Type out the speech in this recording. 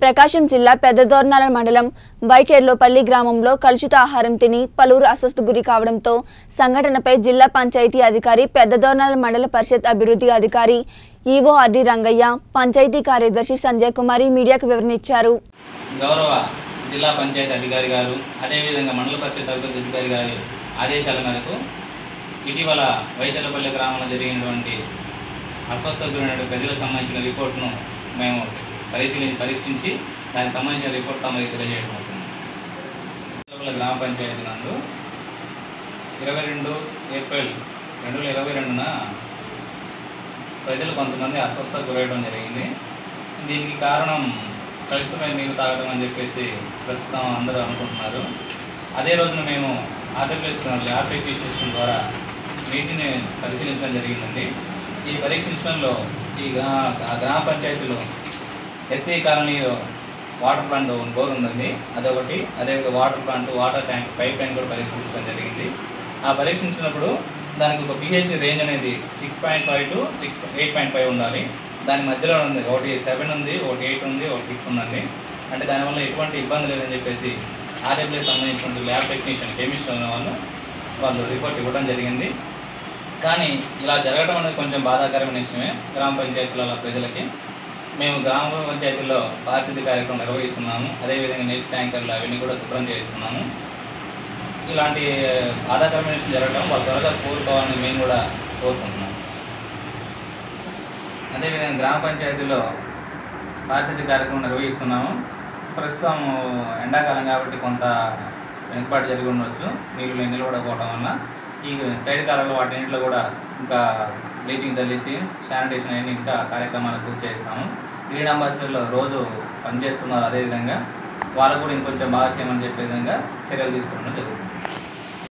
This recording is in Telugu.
ప్రకాశం జిల్లా పెద్దదోర్నాల మండలం వైచేర్లోపల్లి గ్రామంలో కలుషిత ఆహారం తిని పలువురు అస్వస్థ గురి కావడంతో సంఘటనపై జిల్లా పంచాయతీ అధికారి పెద్దదోర్నాల మండల పరిషత్ అభివృద్ధి అధికారి ఈవో ఆర్డి రంగయ్య పంచాయతీ కార్యదర్శి సంజయ్ కుమారి మీడియాకు వివరణ గౌరవ జిల్లా పంచాయతీ అధికారి గారు అదేవిధంగా మండల పరిషత్ అభివృద్ధి అధికారి గారి ఆదేశాల మేరకు ఇటీవల వైచలపల్లి గ్రామంలో జరిగినటువంటి అస్వస్థకు గురైన ప్రజలకు సంబంధించిన రిపోర్ట్ను మేము పరిశీలించి పరీక్షించి దానికి సంబంధించిన రిపోర్ట్ తమకు తెలియజేయడం అవుతుంది వైచలపల్లి గ్రామ పంచాయతీ నందు ఇరవై రెండు ఏప్రిల్ రెండు వేల ఇరవై రెండున ప్రజలు కొంతమంది అస్వస్థకు గురయడం జరిగింది దీనికి కారణం కలుషితమైన నీరు తాగడం అని చెప్పేసి ప్రస్తుతం అందరూ అనుకుంటున్నారు అదే రోజున మేము ఆర్టిఫికేషన్ ఆర్టిఫికేషన్ ద్వారా నీటిని పరిశీలించడం జరిగిందండి ఈ పరీక్షించడంలో ఈ గ్రా ఆ గ్రామ పంచాయతీలో ఎస్సీ కాలనీలో వాటర్ ప్లాంట్ బోర్ ఉందండి అదొకటి అదేవిధంగా water plant water tank pipe line కూడా పరీక్షించడం జరిగింది ఆ పరీక్షించినప్పుడు దానికి ఒక పిహెచ్ రేంజ్ అనేది six point five to six eight point five ఉండాలి దాని మధ్యలో ఉంది ఒకటి సెవెన్ ఉంది ఒకటి ఎయిట్ ఉంది ఒకటి సిక్స్ ఉందండి అంటే దానివల్ల ఎటువంటి ఇబ్బంది లేదని చెప్పేసి ఆర్ఎఫ్ఎస్ సంబంధించిన ల్యాబ్ టెక్నీషియన్ కెమిస్ట్ అనే వాళ్ళు వాళ్ళు రిపోర్ట్ ఇవ్వడం జరిగింది కానీ ఇలా జరగడం అనేది కొంచెం బాధాకరమైన విషయమే గ్రామ పంచాయతీల ప్రజలకి మేము గ్రామ పంచాయతీలో పారిశుద్ధ్య కార్యక్రమం నిర్వహిస్తున్నాము అదేవిధంగా నీటి ట్యాంకర్లు అవన్నీ కూడా శుభ్రం చేయిస్తున్నాము ఇలాంటి బాధాకరమైన విషయం జరగడం వాళ్ళు త్వరగా కోరుకోవాలని మేము కూడా కోరుకుంటున్నాం అదేవిధంగా గ్రామ పంచాయతీలో పారిశుద్ధ్య కార్యక్రమం నిర్వహిస్తున్నాము ప్రస్తుతం ఎండాకాలం కాబట్టి కొంత వెనుకబాటు జరిగి ఉండొచ్చు నీళ్ళు నిలబడకపోవడం వల్ల ఈ సైడ్ కాలంలో వాటిన్నింటిలో కూడా ఇంకా బ్లీచింగ్ చల్లించి శానిటేషన్ అవన్నీ ఇంకా కార్యక్రమాలు పూర్తి చేస్తాము గ్రీన్ అంబాసిడర్లో రోజు పనిచేస్తున్నారు అదేవిధంగా వాళ్ళకు కూడా ఇంకొంచెం బాగా చేయమని చెప్పే విధంగా చర్యలు తీసుకోవడం జరుగుతుంది